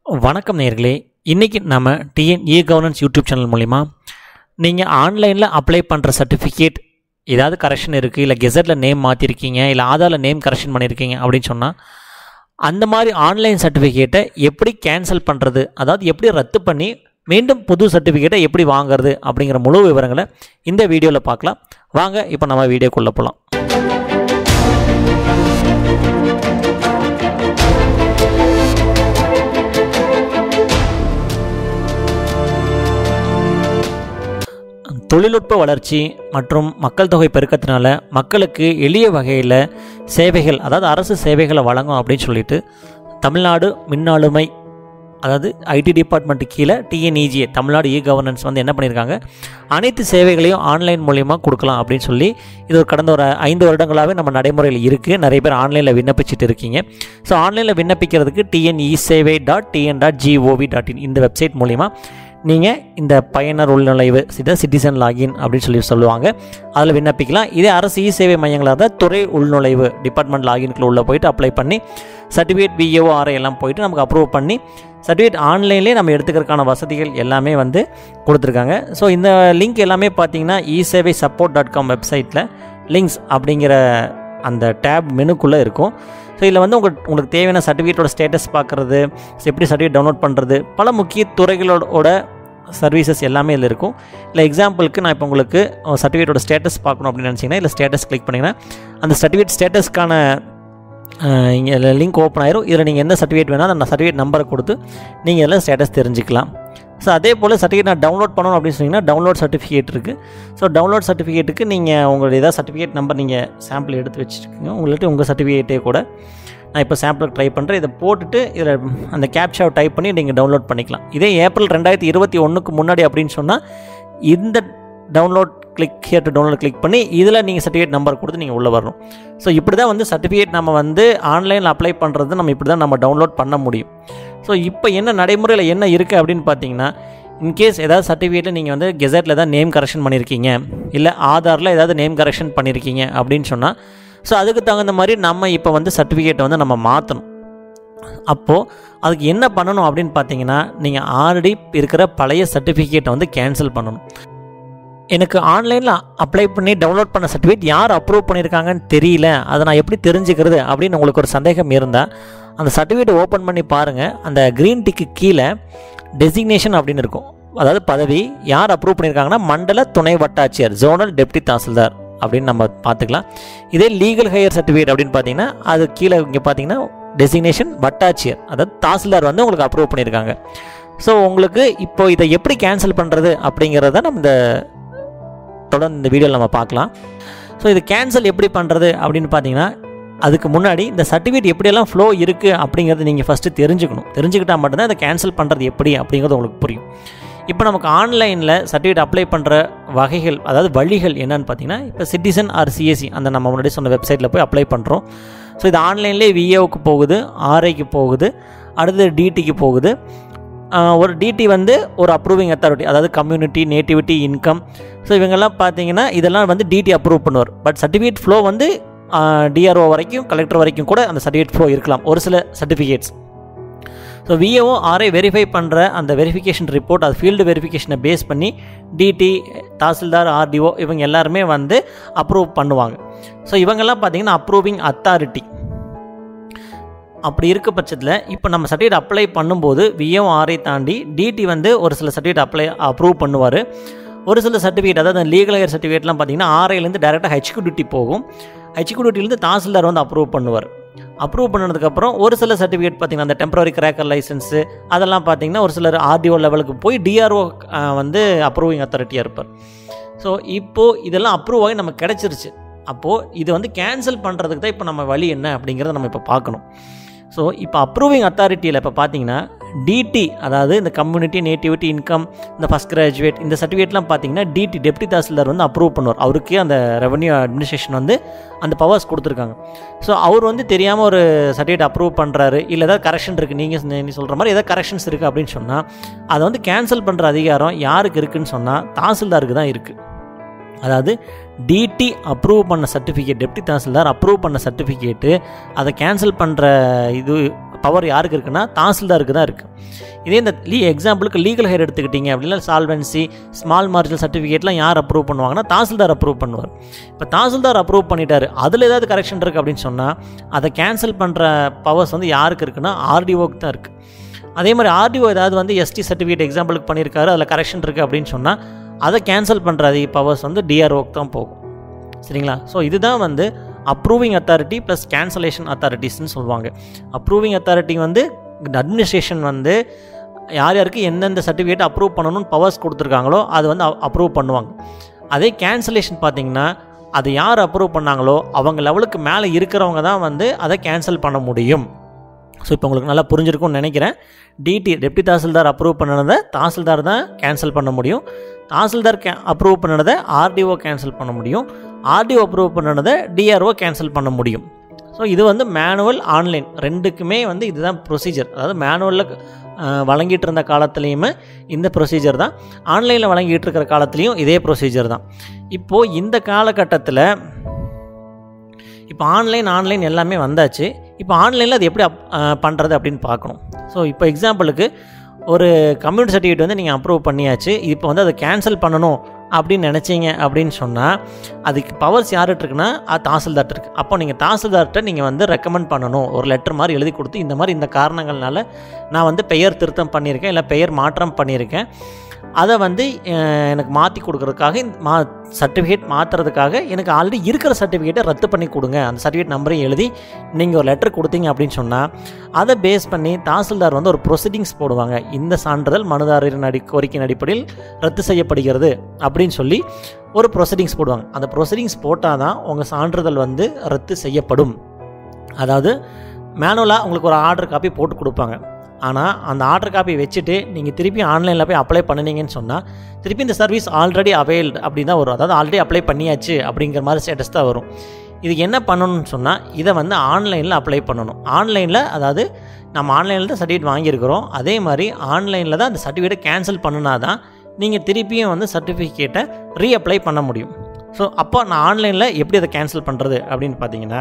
வணக்கம் நேர்களே இன்றைக்கி நம்ம TN e governance YouTube channel மூலிமா நீங்கள் ஆன்லைனில் அப்ளை பண்ணுற சர்டிஃபிகேட் ஏதாவது கரெக்ஷன் இருக்குது இல்லை கெசட்டில் நேம் மாற்றிருக்கீங்க இல்லை ஆதாரில் நேம் கரெக்ஷன் பண்ணியிருக்கீங்க அப்படின்னு சொன்னால் அந்த மாதிரி ஆன்லைன் சர்டிஃபிகேட்டை எப்படி கேன்சல் பண்ணுறது அதாவது எப்படி ரத்து பண்ணி மீண்டும் புது சர்டிஃபிகேட்டை எப்படி வாங்குறது அப்படிங்கிற முழு விவரங்களை இந்த வீடியோவில் பார்க்கலாம் வாங்க இப்போ நம்ம வீடியோக்குள்ளே போகலாம் தொழில்நுட்ப வளர்ச்சி மற்றும் மக்கள் தொகை பெருக்கத்தினால மக்களுக்கு எளிய வகையில் சேவைகள் அதாவது அரசு சேவைகளை வழங்கும் அப்படின்னு சொல்லிட்டு தமிழ்நாடு மின்னாளுமை அதாவது ஐடி டிபார்ட்மெண்ட்டு கீழே டிஎன்இஜிஏ தமிழ்நாடு இ கவர்னன்ஸ் வந்து என்ன பண்ணியிருக்காங்க அனைத்து சேவைகளையும் ஆன்லைன் மூலியமாக கொடுக்கலாம் அப்படின்னு சொல்லி இது ஒரு கடந்த ஒரு ஐந்து வருடங்களாகவே நம்ம நடைமுறையில் இருக்குது நிறைய பேர் ஆன்லைனில் விண்ணப்பிச்சுட்டு இருக்கீங்க ஸோ ஆன்லைனில் விண்ணப்பிக்கிறதுக்கு TNE Sevai dot TN dot GOV dot in இந்த வெப்சைட் மூலிமா நீங்கள் இந்த பயனர் உள்நுழைவு இதை சிட்டிசன் லாகின் அப்படின்னு சொல்லி சொல்லுவாங்க அதில் விண்ணப்பிக்கலாம் இதே அரசு இ சேவை மையங்களாக இருந்தால் துறை உள்நுழைவு டிபார்ட்மெண்ட் லாகின்குள்ளே உள்ளே போயிட்டு அப்ளை பண்ணி சர்டிஃபிகேட் விஏஓ ஆர்ஐ எல்லாம் போயிட்டு நமக்கு அப்ரூவ் பண்ணி சர்டிஃபிகேட் ஆன்லைன்லேயே நம்ம எடுத்துக்கிறதுக்கான வசதிகள் எல்லாமே வந்து கொடுத்துருக்காங்க ஸோ இந்த லிங்க் எல்லாமே பார்த்தீங்கன்னா e Sevai support dot com வெப்சைட்டில் லிங்க்ஸ் அப்படிங்கிற அந்த டேப் மெனுக்குள்ளே இருக்கும் ஸோ இதில் வந்து உங்களுக்கு உங்களுக்கு தேவையான சர்டிஃபிகேட்டோட ஸ்டேட்டஸ் பார்க்குறது எப்படி சர்டிஃபிகேட் டவுன்லோட் பண்ணுறது பல முக்கிய துறைகளோட சர்வீசஸ் எல்லாமே இதில் இருக்கும் இல்லை எக்ஸாம்பிளுக்கு நான் இப்போ உங்களுக்கு சர்டிஃபிகேட்டோட ஸ்டேட்டஸ் பார்க்கணும் அப்படின்னு நினச்சிங்கன்னா இல்லை ஸ்டேட்டஸ் கிளிக் பண்ணிங்கன்னா அந்த சர்டிஃபிகேட் ஸ்டேட்டஸ்க்கான இங்கே லிங்க் ஓப்பன் ஆயிரும் இதில் நீங்கள் எந்த சர்டிஃபிகேட் வேணால் அந்த சர்டிஃபிகேட் நம்பரை கொடுத்து நீங்கள் இதில் ஸ்டேட்டஸ் தெரிஞ்சுக்கலாம் ஸோ அதே போல் சர்டிஃபிகேட் நான் டவுன்லோட் பண்ணணும் அப்படின்னு சொன்னீங்கன்னா டவுன்லோட் சர்டிஃபிகேட் இருக்குது ஸோ டவுன்லோட் சர்டிஃபிகேட்டுக்கு நீங்கள் உங்களுடைய ஏதாவது சர்டிஃபிகேட் நம்பர் நீங்கள் சாம்பிள் எடுத்து வச்சுருக்கீங்க உங்கள்கிட்ட உங்கள் சர்டிஃபிகேட்டே கூட நான் இப்போ சாம்பிளுக்கு ட்ரை பண்ணுறேன் இதை போட்டுட்டு இதில் அந்த கேப்ஷாவை டைப் பண்ணி நீங்கள் டவுன்லோட் பண்ணிக்கலாம் இதே ஏப்ரல் ரெண்டாயிரத்தி இருபத்தி ஒன்றுக்கு முன்னாடி அப்படின்னு சொன்னால் இந்த download click here to download click பண்ணி இதில் நீங்கள் சர்டிஃபிகேட் நம்பர் கொடுத்து நீங்கள் உள்ளே வரணும் ஸோ இப்படி தான் வந்து சர்டிஃபிகேட் நம்ம வந்து ஆன்லைனில் அப்ளை பண்ணுறது நம்ம இப்படி தான் நம்ம டவுன்லோட் பண்ண முடியும் ஸோ இப்போ என்ன நடைமுறையில் என்ன இருக்குது அப்படின்னு பார்த்தீங்கன்னா இன்கேஸ் ஏதாவது சர்டிஃபிகேட்டில் நீங்கள் வந்து கெசட்டில் ஏதாவது நேம் கரெக்ஷன் பண்ணியிருக்கீங்க இல்லை ஆதாரில் ஏதாவது நேம் கரெக்ஷன் பண்ணியிருக்கீங்க அப்படின்னு சொன்னால் ஸோ அதுக்கு தகுந்த மாதிரி நம்ம இப்போ வந்து சர்டிஃபிகேட்டை வந்து நம்ம மாற்றணும் அப்போது அதுக்கு என்ன பண்ணணும் அப்படின்னு பார்த்தீங்கன்னா நீங்கள் ஆல்ரெடி இருக்கிற பழைய சர்டிஃபிகேட்டை வந்து கேன்சல் பண்ணணும் எனக்கு ஆன்லைனில் அப்ளை பண்ணி டவுன்லோட் பண்ண சர்டிஃபிகேட் யார் அப்ரூவ் பண்ணியிருக்காங்கன்னு தெரியல அதை நான் எப்படி தெரிஞ்சுக்கிறது அப்படின்னு உங்களுக்கு ஒரு சந்தேகம் இருந்தால் அந்த சர்டிஃபிகேட் ஓப்பன் பண்ணி பாருங்கள் அந்த க்ரீன் டிக்கு கீழே டெசிக்னேஷன் அப்படின்னு இருக்கும் அதாவது பதவி யார் அப்ரூவ் பண்ணியிருக்காங்கன்னா மண்டல துணை வட்டாட்சியர் ஜோனல் டெப்டி தாசில்தார் அப்படின்னு நம்ம பார்த்துக்கலாம் இதே லீகல் ஹையர் சர்டிஃபிகேட் அப்படின்னு பார்த்தீங்கன்னா அது கீழே இங்கே பார்த்தீங்கன்னா டெசிக்னேஷன் வட்டாட்சியர் அதாவது தாசில்தார் வந்து உங்களுக்கு அப்ரூவ் பண்ணியிருக்காங்க ஸோ உங்களுக்கு இப்போ இதை எப்படி கேன்சல் பண்ணுறது அப்படிங்கிறத நம்ம இந்த தொடர்ந்து இந்த வீடியோவில் நம்ம பார்க்கலாம் ஸோ இது கேன்சல் எப்படி பண்ணுறது அப்படின்னு பார்த்தீங்கன்னா அதுக்கு முன்னாடி இந்த சர்டிஃபிகேட் எப்படியெல்லாம் ஃப்ளோ இருக்குது அப்படிங்கிறது நீங்கள் ஃபஸ்ட்டு தெரிஞ்சுக்கணும் தெரிஞ்சுக்கிட்டால் மட்டும்தான் அதை கேன்சல் பண்ணுறது எப்படி அப்படிங்கிறது உங்களுக்கு புரியும் இப்போ நமக்கு ஆன்லைனில் சர்டிஃபிகேட் அப்ளை பண்ணுற வகைகள் அதாவது வழிகள் என்னன்னு பார்த்தீங்கன்னா இப்போ சிட்டிசன் ஆர் சிஎஸ்சி அந்த நம்ம முன்னாடி சொன்ன வெப்சைட்டில் போய் அப்ளை பண்ணுறோம் ஸோ இது ஆன்லைன்லேயே விஏவுக்கு போகுது ஆர்ஐக்கு போகுது அடுத்தது டிடிக்கு போகுது ஒரு டிடி வந்து ஒரு அப்ரூவிங் அத்தாரிட்டி அதாவது கம்யூனிட்டி நேட்டிவிட்டி இன்கம் ஸோ இவங்கெல்லாம் பார்த்தீங்கன்னா இதெல்லாம் வந்து டிடி அப்ரூவ் பண்ணுவார் பட் சர்டிஃபிகேட் ஃப்ளோ வந்து டிஆர்ஓ வரைக்கும் கலெக்டர் வரைக்கும் கூட அந்த சர்டிஃபிகேட் ஃப்ளோ இருக்கலாம் ஒரு சில certificates so VAO RI verify பண்ணுற அந்த வெரிஃபிகேஷன் ரிப்போர்ட் அது ஃபீல்டு வெரிஃபிகேஷனை பேஸ் பண்ணி டிடி தாசில்தார் ஆர்டிஓ இவங்க எல்லாருமே வந்து அப்ரூவ் பண்ணுவாங்க ஸோ இவங்கெல்லாம் பார்த்தீங்கன்னா அப்ரூவிங் அத்தாரிட்டி அப்படி இருக்க பட்சத்தில் இப்போ நம்ம சர்டிஃபிகேட் அப்ளை பண்ணும்போது விஏஓ ஆர்ஐ தாண்டி டிடி வந்து ஒரு சில சர்டிஃபிகேட் அப்ளை அப்ரூவ் பண்ணுவார் ஒரு சில சர்டிஃபிகேட் அதாவது லீகல் ஹையர் சர்டிஃபிகேட்லாம் பார்த்தீங்கன்னா ஆர்ஐலேருந்து டேரெக்டாக ஹெச்குடிட்டி போகும் ஹெச்குடிட்டிலேருந்து தாசில்தார் வந்து அப்ரூவ் பண்ணுவார் அப்ரூவ் பண்ணதுக்கப்புறம் ஒரு சில சர்டிஃபிகேட் பார்த்திங்கன்னா அந்த டெம்பரரி கிராக்கர் லைசன்ஸு அதெல்லாம் பார்த்திங்கன்னா ஒரு சிலர் ஆர்டிஓ லெவலுக்கு போய் டிஆர்ஓ வந்து அப்ரூவிங் அத்தாரிட்டியாக இருப்பார் ஸோ இப்போது இதெல்லாம் அப்ரூவ் ஆகி நமக்கு கிடச்சிருச்சு அப்போது இது வந்து கேன்சல் பண்ணுறதுக்கு தான் இப்போ நம்ம வழி என்ன அப்படிங்கிறத நம்ம இப்போ பார்க்கணும் ஸோ இப்போ அப்ரூவிங் அத்தாரிட்டியில் இப்போ பார்த்தீங்கன்னா டிடி அதாவது இந்த கம்யூனிட்டி நேட்டிவிட்டி இன்கம் இந்த ஃபஸ்ட் கிராஜுவேட் இந்த சர்டிஃபிகேட்லாம் பார்த்தீங்கன்னா டிடி டெப்டி தாசில்தார் வந்து அப்ரூவ் பண்ணுவார் அவருக்கே அந்த ரெவன்யூ அட்மினிஸ்ட்ரேஷன் வந்து அந்த பவர்ஸ் கொடுத்துருக்காங்க ஸோ அவர் வந்து தெரியாமல் ஒரு சர்டிஃபிகேட் அப்ரூவ் பண்ணுறாரு இல்லை ஏதாவது கரெக்ஷன் இருக்குது நீங்கள் நீ சொல்கிற மாதிரி ஏதாவது கரெக்ஷன்ஸ் இருக்குது அப்படின்னு சொன்னால் அதை வந்து கேன்சல் பண்ணுற அதிகாரம் யாருக்கு இருக்குதுன்னு சொன்னால் தாசில்தாருக்கு தான் இருக்குது அதாவது டிடி அப்ரூவ் பண்ண சர்டிஃபிகேட் டெப்டி தாசில்தார் அப்ரூவ் பண்ண சர்டிஃபிகேட்டு அதை கேன்சல் பண்ணுற இது பவர் யாருக்கு இருக்குன்னா தாசில்தாருக்கு தான் இருக்குது இதே இந்த லீ எக்ஸாம்பிளுக்கு லீகல் ஹேர் எடுத்துக்கிட்டீங்க அப்படின்னா சால்வன்சி ஸ்மால் மார்ஜினல் சர்டிஃபிகேட்லாம் யார் அப்ரூவ் பண்ணுவாங்கன்னா தாசில்தார் அப்ரூவ் பண்ணுவார் இப்போ தாசில்தார் அப்ரூவ் பண்ணிட்டாரு அதில் ஏதாவது கரெக்ஷன் இருக்குது அப்படின்னு சொன்னால் அதை கேன்சல் பண்ணுற பவர்ஸ் வந்து யாருக்கு இருக்குன்னா ஆர்டிஓக்கு தான் இருக்குது அதே மாதிரி ஆர்டிஓ ஏதாவது வந்து எஸ்டி சர்டிஃபிகேட் எக்ஸாம்பிளுக்கு பண்ணியிருக்காரு அதில் கரெக்ஷன் இருக்குது அப்படின்னு சொன்னால் அதை கேன்சல் பண்ணுற அதிக பவர்ஸ் வந்து டிஆர்ஓக்கு தான் போகும் சரிங்களா ஸோ இதுதான் வந்து அப்ரூவிங் அத்தாரிட்டி ப்ளஸ் கேன்சலேஷன் அத்தாரிட்டிஸ்னு சொல்லுவாங்க அப்ரூவிங் அத்தாரிட்டி வந்து அட்மினிஸ்ட்ரேஷன் வந்து யார் யாருக்கு எந்தெந்த சர்டிஃபிகேட் அப்ரூவ் பண்ணணும்னு பவர்ஸ் கொடுத்துருக்காங்களோ அது வந்து அப்ரூவ் பண்ணுவாங்க அதே கேன்சலேஷன் பார்த்தீங்கன்னா அது யார் அப்ரூவ் பண்ணாங்களோ அவங்க லெவலுக்கு மேலே இருக்கிறவங்க தான் வந்து அதை கேன்சல் பண்ண முடியும் ஸோ இப்போ உங்களுக்கு நல்லா புரிஞ்சிருக்கும்னு நினைக்கிறேன் டிடி டெப்டி தாசில்தார் அப்ரூவ் பண்ணதை தாசில்தார் தான் கேன்சல் பண்ண முடியும் தாசில்தார் கே அப்ரூவ் பண்ணதை ஆர்டிஓ கேன்சல் பண்ண முடியும் ஆர்டிஓ அப்ரூவ் பண்ணதை டிஆர்ஓ கேன்சல் பண்ண முடியும் ஸோ இது வந்து மேனுவல் ஆன்லைன் ரெண்டுக்குமே வந்து இதுதான் ப்ரொசீஜர் அதாவது மேனுவலில் வழங்கிட்டு இருந்த காலத்துலேயுமே இந்த ப்ரொசீஜர் தான் ஆன்லைனில் வழங்கிட்டு இருக்கிற காலத்துலேயும் இதே ப்ரொசீஜர் தான் இப்போது இந்த காலகட்டத்தில் இப்போ ஆன்லைன் ஆன்லைன் எல்லாமே வந்தாச்சு இப்போ ஆன்லைனில் அது எப்படி அப் பண்ணுறது அப்படின்னு பார்க்கணும் ஸோ இப்போ எக்ஸாம்பிளுக்கு ஒரு கம்யூனிட்டி சர்டிஃபிகேட் வந்து நீங்கள் அப்ரூவ் பண்ணியாச்சு இப்போ வந்து அதை கேன்சல் பண்ணணும் அப்படின்னு நினச்சிங்க அப்படின்னு சொன்னால் அதுக்கு பவர்ஸ் யார்கிட்ட இருக்குன்னா அது தாசில்தார்ட்ட இருக்குது அப்போ நீங்கள் தாசில்தார்கிட்ட நீங்கள் வந்து ரெக்கமெண்ட் பண்ணணும் ஒரு லெட்டர் மாதிரி எழுதி கொடுத்து இந்த மாதிரி இந்த காரணங்கள்னால நான் வந்து பெயர் திருத்தம் பண்ணியிருக்கேன் இல்லை பெயர் மாற்றம் பண்ணியிருக்கேன் அதை வந்து அஹ், எனக்கு மாற்றி கொடுக்கறதுக்காக இந்த மா சர்டிஃபிகேட் மாற்றுறதுக்காக எனக்கு ஆல்ரெடி இருக்கிற சர்டிஃபிகேட்டை ரத்து பண்ணி கொடுங்க அந்த சர்டிஃபிகேட் நம்பரையும் எழுதி நீங்கள் ஒரு லெட்டர் கொடுத்தீங்க அப்படின்னு சொன்னால் அதை பேஸ் பண்ணி தாசில்தார் வந்து ஒரு ப்ரொசீடிங்ஸ் போடுவாங்க இந்த சான்றிதழ் மனுதாரரின் அடி கோரிக்கையின் அடிப்படையில் ரத்து செய்யப்படுகிறது அப்படின்னு சொல்லி ஒரு ப்ரொசீடிங்ஸ் போடுவாங்க அந்த ப்ரொசீடிங்ஸ் போட்டால் தான் உங்கள் சான்றிதழ் வந்து ரத்து செய்யப்படும் அதாவது மேனுவலாக உங்களுக்கு ஒரு ஆர்டர் காப்பி போட்டு கொடுப்பாங்க ஆனால் அந்த ஆர்டர் காப்பி வச்சுட்டு நீங்கள் திருப்பி ஆன்லைனில் போய் அப்ளை பண்ணுனீங்கன்னு சொன்னால் திருப்பி இந்த சர்வீஸ் ஆல்ரெடி அவைல்டு அப்படின்னு தான் வரும் அதாவது ஆல்ரெடி அப்ளை பண்ணியாச்சு அப்படிங்கிற மாதிரி ஸ்டேட்டஸ் தான் வரும் இதுக்கு என்ன பண்ணணும்னு சொன்னால் இதை வந்து ஆன்லைனில் அப்ளை பண்ணணும் ஆன்லைனில் அதாவது நம்ம ஆன்லைனில் தான் சர்டிஃபிகேட் வாங்கியிருக்கிறோம் அதே மாதிரி ஆன்லைனில் தான் அந்த சர்டிஃபிகேட்டை கேன்சல் பண்ணினா தான் நீங்கள் திருப்பியும் வந்து சர்டிஃபிகேட்டை ரீஅப்ளை பண்ண முடியும் ஸோ அப்போ நான் ஆன்லைனில் எப்படி அதை கேன்சல் பண்ணுறது அப்படின்னு பார்த்தீங்கன்னா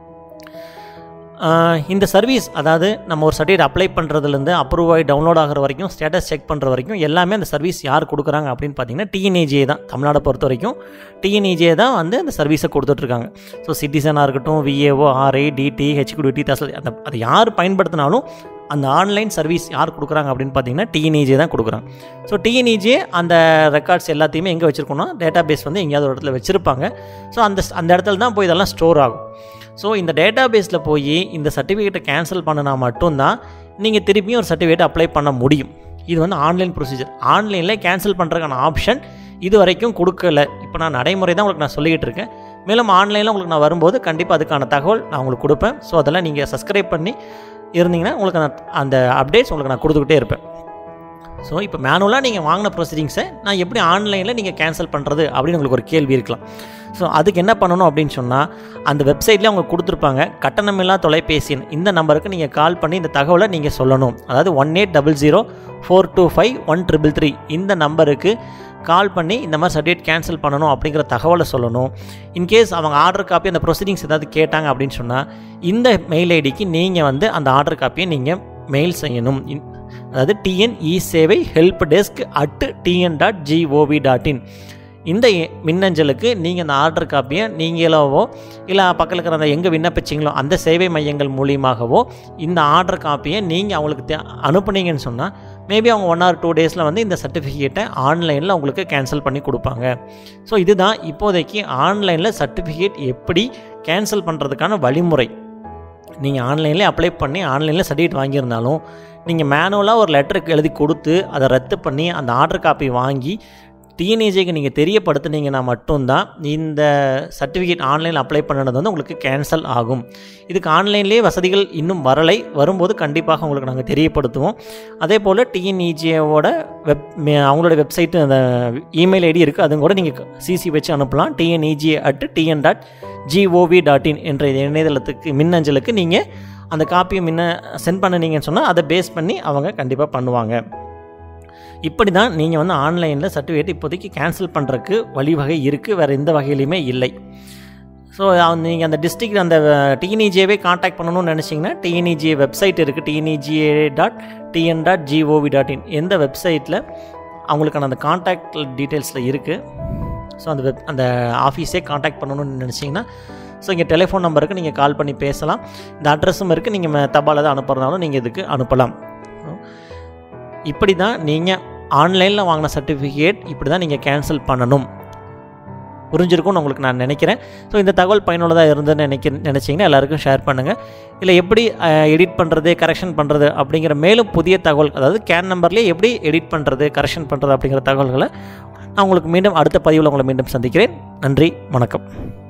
ஆஹ் இந்த சர்வீஸ் அதாவது நம்ம ஒரு சர்டிஃபிகேட் அப்ளை பண்ணுறதுலேருந்து அப்ரூவ் ஆகி டவுன்லோட் ஆகிற வரைக்கும் ஸ்டேட்டஸ் செக் பண்ணுற வரைக்கும் எல்லாமே அந்த சர்வீஸ் யார் கொடுக்குறாங்க அப்படின்னு பார்த்தீங்கன்னா டிஎன்ஏஜே தான் தமிழ்நாடை பொறுத்த வரைக்கும் டிஎன்ஏஜே தான் வந்து அந்த சர்வீஸை கொடுத்துட்ருக்காங்க ஸோ சிட்டிசனாக இருக்கட்டும் VAO RI DT HQDT tahsildar அந்த அதை யார் பயன்படுத்தினாலும் அந்த ஆன்லைன் சர்வீஸ் யார் கொடுக்குறாங்க அப்படின்னு பார்த்தீங்கன்னா டிஎன்இஜே தான் கொடுக்குறாங்க ஸோ டிஎன்இஜே அந்த ரெக்கார்ட்ஸ் எல்லாத்தையுமே எங்கே வச்சுருக்கோம்னா டேட்டா பேஸ் வந்து எங்கேயாவது ஒரு இடத்துல வச்சுருப்பாங்க ஸோ அந்த அந்த இடத்துல தான் போய் இதெல்லாம் ஸ்டோர் ஆகும் ஸோ இந்த டேட்டா பேஸில் போய் இந்த சர்டிஃபிகேட்டை கேன்சல் பண்ணினா மட்டும்தான் நீங்கள் திருப்பியும் ஒரு சர்டிஃபிகேட் அப்ளை பண்ண முடியும் இது வந்து ஆன்லைன் ப்ரொசீஜர் ஆன்லைனில் கேன்சல் பண்ணுறதுக்கான ஆப்ஷன் இது வரைக்கும் கொடுக்கல இப்போ நான் நடைமுறை தான் உங்களுக்கு நான் சொல்லிக்கிட்டு இருக்கேன் மேலும் ஆன்லைனில் உங்களுக்கு நான் வரும்போது கண்டிப்பாக அதுக்கான தகவல் நான் உங்களுக்கு கொடுப்பேன் ஸோ அதெல்லாம் நீங்கள் சப்ஸ்கிரைப் பண்ணி இருந்தீங்கன்னா உங்களுக்கு நான் அந்த அப்டேட்ஸ் உங்களுக்கு நான் கொடுத்துக்கிட்டே இருப்பேன் ஸோ இப்போ மேனுவலாக நீங்கள் வாங்கின ப்ரொசீடிங்ஸை நான் எப்படி ஆன்லைனில் நீங்கள் கேன்சல் பண்ணுறது அப்படின்னு உங்களுக்கு ஒரு கேள்வி இருக்கலாம் ஸோ அதுக்கு என்ன பண்ணணும் அப்படின்னு சொன்னால் அந்த வெப்சைட்லேயே அவங்க கொடுத்துருப்பாங்க கட்டணமில்லா தொலைபேசி எண் இந்த நம்பருக்கு நீங்கள் கால் பண்ணி இந்த தகவலை நீங்கள் சொல்லணும் அதாவது one eight double zero four two five one triple three இந்த நம்பருக்கு கால் பண்ணி இந்த மாதிரி சர்டிஃபிகேட் கேன்சல் பண்ணணும் அப்படிங்கிற தகவலை சொல்லணும் இன்கேஸ் அவங்க ஆர்டர் காப்பி அந்த ப்ரொசீடிங்ஸ் ஏதாவது கேட்டாங்க அப்படின்னு சொன்னால் இந்த மெயில் ஐடிக்கு நீங்கள் வந்து அந்த ஆர்டர் காப்பியை நீங்கள் மெயில் செய்யணும் இன்- அதாவது TN e Sevai help desk at TN dot GOV dot in இந்த எ- மின்னஞ்சலுக்கு நீங்கள் அந்த ஆர்டர் காப்பியை நீங்களாவோ இல்லை பக்கத்தில் இருக்கிற அந்த எங்கே விண்ணப்பிச்சிங்களோ அந்த சேவை மையங்கள் மூலியமாகவோ இந்த ஆர்டர் காப்பியை நீங்கள் அவங்களுக்கு தே அனுப்புனீங்கன்னு சொன்னால் மேபி அவங்க ஒன் ஆர் டூ டேஸில் வந்து இந்த சர்டிஃபிகேட்டை ஆன்லைனில் உங்களுக்கு கேன்சல் பண்ணி கொடுப்பாங்க ஸோ இதுதான் இப்போதைக்கு ஆன்லைனில் சர்டிஃபிகேட் எப்படி கேன்சல் பண்ணுறதுக்கான வழிமுறை நீங்கள் ஆன்லைன்லேயே அப்ளை பண்ணி ஆன்லைனில் சர்டிஃபிகேட் வாங்கியிருந்தாலும் நீங்கள் மேனுவலாக ஒரு லெட்டருக்கு எழுதி கொடுத்து அதை ரத்து பண்ணி அந்த ஆர்டர் காப்பி வாங்கி டிஎன்ஏஜேக்கு நீங்கள் தெரியப்படுத்துனீங்கன்னா மட்டும்தான் இந்த சர்டிஃபிகேட் ஆன்லைனில் அப்ளை பண்ணுறது வந்து உங்களுக்கு கேன்சல் ஆகும் இதுக்கு ஆன்லைன்லேயே வசதிகள் இன்னும் வரலை வரும்போது கண்டிப்பாக உங்களுக்கு நாங்கள் தெரியப்படுத்துவோம் அதே போல் டிஎன்இஜேவோட வெப் மே- அவங்களோட வெப்சைட்டு அந்த இமெயில் ஐடி இருக்குது அதுவும் கூட நீங்கள் சிசி வச்சு அனுப்பலாம் TNEG at TN dot GOV dot in என்ற இணையதளத்துக்கு மின்னஞ்சலுக்கு நீங்கள் அந்த காப்பியை முன்ன சென்ட் பண்ணினீங்கன்னு சொன்னால் அதை பேஸ் பண்ணி அவங்க கண்டிப்பாக பண்ணுவாங்க இப்படி தான் நீங்கள் வந்து ஆன்லைனில் சர்டிஃபிகேட் இப்போதைக்கு கேன்சல் பண்ணுறதுக்கு வழிவகை இருக்குது வேறு எந்த வகையிலையுமே இல்லை ஸோ நீங்கள் அந்த டிஸ்ட்ரிக்ட் அந்த டிஎன்இஜிஏவே காண்டாக்ட் பண்ணணும்னு நினச்சிங்கன்னா டிஎன்இஜிஏ வெப்சைட் இருக்குது TNEGA dot TN dot GOV dot in எந்த வெப்சைட்டில் அவங்களுக்கான அந்த காண்டாக்ட் டீட்டெயில்ஸில் இருக்குது ஸோ அந்த வெப் அந்த ஆஃபீஸே காண்டாக்ட் பண்ணணும்னு நினச்சிங்கன்னா ஸோ இங்கே டெலிஃபோன் நம்பருக்கு நீங்கள் கால் பண்ணி பேசலாம் இந்த அட்ரஸும் இருக்குது நீங்கள் தபால் எதாவது அனுப்புறதுனாலும் நீங்கள் இதுக்கு அனுப்பலாம் இப்படி தான் நீங்கள் ஆன்லைனில் வாங்கின சர்டிஃபிகேட் இப்படி தான் நீங்கள் கேன்சல் பண்ணணும் புரிஞ்சிருக்கும்னு உங்களுக்கு நான் நினைக்கிறேன் ஸோ இந்த தகவல் பயனுள்ளதாக இருந்ததுன்னு நினைக்க நினச்சிங்கன்னா எல்லாருக்கும் ஷேர் பண்ணுங்கள் இல்லை எப்படி எடிட் பண்ணுறது கரெக்ஷன் பண்ணுறது அப்படிங்கிற மேலும் புதிய தகவல் அதாவது கேன் நம்பர்லேயே எப்படி எடிட் பண்ணுறது கரெக்ஷன் பண்ணுறது அப்படிங்கிற தகவல்களை நான் உங்களுக்கு மீண்டும் அடுத்த பதிவில் உங்களை மீண்டும் சந்திக்கிறேன் நன்றி வணக்கம்